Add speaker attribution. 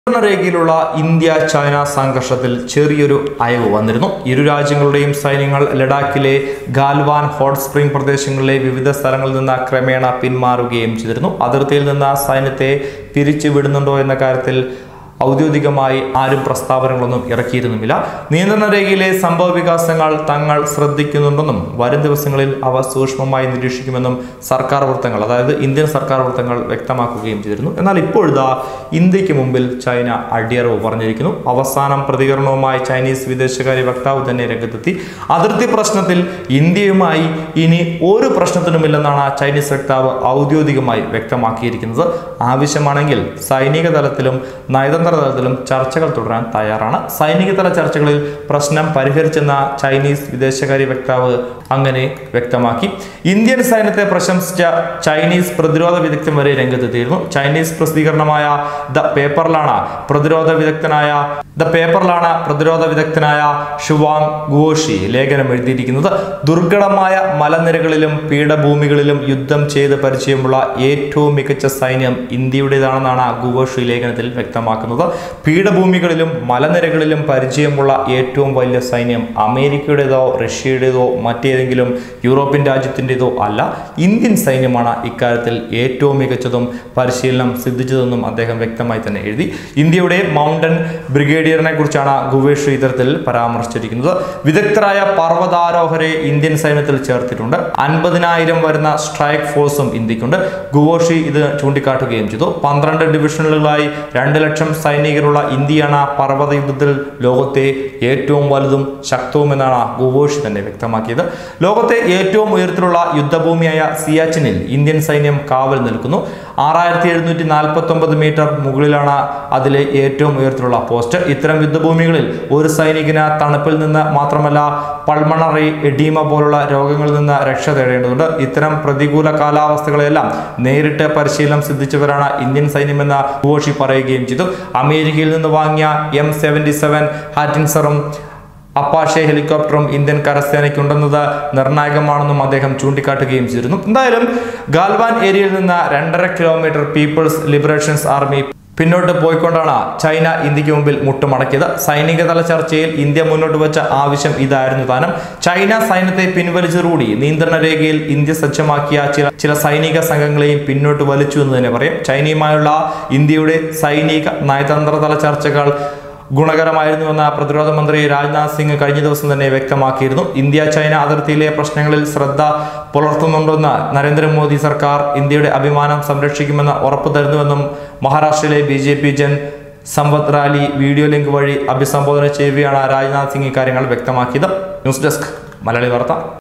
Speaker 1: രേഖയിലുള്ള India China സംഘർഷത്തിൽ ചെറിയൊരു അയവ് വന്നിരുന്നു ഇരു രാജ്യങ്ങളുടെയും സൈന്യങ്ങൾ ലഡാക്കിലെ ഗാൽവാൻ ഹോട്ട് സ്പ്രിംഗ് പ്രദേശങ്ങളിലെ വിവിധ സ്ഥലങ്ങളിൽ നിന്ന് ക്രമേണ പിന്മാറുകയും ചെയ്തിരുന്നു അതിർത്തിയിൽ നിന്ന് സൈന്യത്തെ പിരിച്ചുവിടുന്നുണ്ടോ എന്ന കാര്യത്തിൽ ഔദ്യോഗികമായി ആരും പ്രസ്താവനകളൊന്നും ഇറക്കിയിരുന്നുമില്ല നിയന്ത്രണ രേഖയിലെ സംഭവ വികാസങ്ങൾ തങ്ങൾ ശ്രദ്ധിക്കുന്നുണ്ടെന്നും വരും ദിവസങ്ങളിൽ അവ സൂക്ഷ്മമായി നിരീക്ഷിക്കുമെന്നും സർക്കാർ വൃത്തങ്ങൾ അതായത് ഇന്ത്യൻ സർക്കാർ വൃത്തങ്ങൾ വ്യക്തമാക്കുകയും ചെയ്തിരുന്നു എന്നാൽ ഇപ്പോഴിതാ ഇന്ത്യക്ക് മുമ്പിൽ ചൈന അടിയറവ് പറഞ്ഞിരിക്കുന്നു അവസാനം പ്രതികരണവുമായി ചൈനീസ് വിദേശകാര്യ വക്താവ് തന്നെ രംഗത്തെത്തി അതിർത്തി പ്രശ്നത്തിൽ ഇന്ത്യയുമായി ഇനി ഒരു പ്രശ്നത്തിനുമില്ലെന്നാണ് ചൈനീസ് വക്താവ് ഔദ്യോഗികമായി വ്യക്തമാക്കിയിരിക്കുന്നത് ആവശ്യമാണെങ്കിൽ സൈനിക തലത്തിലും നയതന്ത്ര തലത്തിലും ചർച്ചകൾ തുടരാൻ തയ്യാറാണ് സൈനിക തല ചർച്ചകളിൽ പ്രശ്നം പരിഹരിച്ചെന്ന ചൈനീസ് വിദേശകാര്യ വക്താവ് അങ്ങനെ വ്യക്തമാക്കി ഇന്ത്യൻ സൈന്യത്തെ പ്രശംസിച്ച ചൈനീസ് പ്രതിരോധ വിദഗ്ധൻ വരെ രംഗത്തെത്തിയിരുന്നു ചൈനീസ് പ്രസിദ്ധീകരണമായ ദ പേപ്പറിലാണ് പ്രതിരോധ വിദഗ്ധനായ ദ പേപ്പറിലാണ് പ്രതിരോധ വിദഗ്ധനായ ഷുവാങ് ഗുവോഷി ലേഖനം എഴുതിയിരിക്കുന്നത് ദുർഘടമായ മലനിരകളിലും പീഠഭൂമികളിലും യുദ്ധം ചെയ്ത് പരിചയമുള്ള ഏറ്റവും മികച്ച സൈന്യം ഇന്ത്യയുടേതാണെന്നാണ് ഗുവോഷി ലേഖനത്തിൽ വ്യക്തമാക്കുന്നത് പീഠഭൂമികളിലും മലനിരകളിലും പരിചയമുള്ള ഏറ്റവും വലിയ സൈന്യം അമേരിക്കയുടേതോ റഷ്യയുടേതോ മറ്റേതെങ്കിലും യൂറോപ്യൻ രാജ്യത്തിൻ്റെതോ അല്ല ഇന്ത്യൻ സൈന്യമാണ് ഇക്കാര്യത്തിൽ ഏറ്റവും മികച്ചതും പരിശീലനം സിദ്ധിച്ചതെന്നും അദ്ദേഹം വ്യക്തമായി തന്നെ എഴുതി ഇന്ത്യയുടെ മൗണ്ടൻ ബ്രിഗേഡിയറിനെ കുറിച്ചാണ് ഗുവേഷ് ഇത്തരത്തിൽ പരാമർശിച്ചിരിക്കുന്നത് വിദഗ്ധരായ പർവ്വതാരോഹരെ ഇന്ത്യൻ സൈന്യത്തിൽ ചേർത്തിട്ടുണ്ട് അൻപതിനായിരം വരുന്ന സ്ട്രൈക്ക് ഫോഴ്സും ഇന്ത്യക്കുണ്ട് ഗുവോഷി ഇത് ചൂണ്ടിക്കാട്ടുകയും ചെയ്തു പന്ത്രണ്ട് ഡിവിഷനുകളായി രണ്ട് ലക്ഷം സൈനികരുള്ള ഇന്ത്യയാണ് പർവ്വത യുദ്ധത്തിൽ ലോകത്തെ ഏറ്റവും വലുതും ശക്തവുമെന്നാണ് ഗുവോഷി തന്നെ വ്യക്തമാക്കിയത് ലോകത്തെ ഏറ്റവും ഉയരത്തിലുള്ള യുദ്ധഭൂമിയായ സിയാച്ചിനിൽ ഇന്ത്യൻ സൈന്യം കാവൽ നിൽക്കുന്നു ആറായിരത്തി എഴുന്നൂറ്റി നാൽപ്പത്തി ഒമ്പത് മീറ്റർ മുകളിലാണ് അതിലെ ഏറ്റവും ഉയരത്തിലുള്ള പോസ്റ്റ് ഇത്തരം യുദ്ധഭൂമികളിൽ ഒരു സൈനികന് തണുപ്പിൽ നിന്ന് മാത്രമല്ല പൾമണറി എഡീമ പോലുള്ള രോഗങ്ങളിൽ നിന്ന് രക്ഷ തേടേണ്ടതുണ്ട് ഇത്തരം പ്രതികൂല കാലാവസ്ഥകളെല്ലാം നേരിട്ട് പരിശീലനം സിദ്ധിച്ചവരാണ് ഇന്ത്യൻ സൈന്യമെന്ന് ഘോഷി പറയുകയും ചെയ്തു അമേരിക്കയിൽ നിന്ന് വാങ്ങിയ എം സെവൻറ്റി സെവൻ ഹാറ്റിൻസറും അപ്പാഷെ ഹെലികോപ്റ്ററും ഇന്ത്യൻ കരസേനയ്ക്കുണ്ടെന്നത് നിർണായകമാണെന്നും അദ്ദേഹം ചൂണ്ടിക്കാട്ടുകയും ചെയ്തിരുന്നു എന്തായാലും ഗാൽവാൻ ഏരിയയിൽ നിന്ന് രണ്ടര കിലോമീറ്റർ പീപ്പിൾസ് ലിബറേഷൻസ് ആർമി പിന്നോട്ട് പോയിക്കൊണ്ടാണ് ചൈന ഇന്ത്യക്ക് മുമ്പിൽ മുട്ടുമടക്കിയത് സൈനിക തല ചർച്ചയിൽ ഇന്ത്യ മുന്നോട്ട് വെച്ച ആവശ്യം ഇതായിരുന്നു താനും ചൈന സൈന്യത്തെ പിൻവലിച്ചതോടുകൂടി നിയന്ത്രണ രേഖയിൽ ഇന്ത്യ സജ്ജമാക്കിയ ചില ചില സൈനിക സംഘങ്ങളെയും പിന്നോട്ട് വലിച്ചു എന്ന് തന്നെ പറയാം ചൈനയുമായുള്ള ഇന്ത്യയുടെ സൈനിക നയതന്ത്ര തല ചർച്ചകൾ ഗുണകരമായിരുന്നുവെന്ന് പ്രതിരോധ മന്ത്രി രാജ്നാഥ് സിംഗ് കഴിഞ്ഞ ദിവസം തന്നെ വ്യക്തമാക്കിയിരുന്നു ഇന്ത്യ ചൈന അതിർത്തിയിലെ പ്രശ്നങ്ങളിൽ ശ്രദ്ധ പുലർത്തുന്നുണ്ടെന്ന് നരേന്ദ്രമോദി സർക്കാർ ഇന്ത്യയുടെ അഭിമാനം സംരക്ഷിക്കുമെന്ന് ഉറപ്പു തരുന്നുവെന്നും മഹാരാഷ്ട്രയിലെ B J P Jan Sampath rally video link വഴി അഭിസംബോധന ചെയ്യുകയാണ് രാജ്നാഥ് സിംഗ് ഇക്കാര്യങ്ങൾ വ്യക്തമാക്കിയത് ന്യൂസ് ഡെസ്ക് മലയാളി വാർത്ത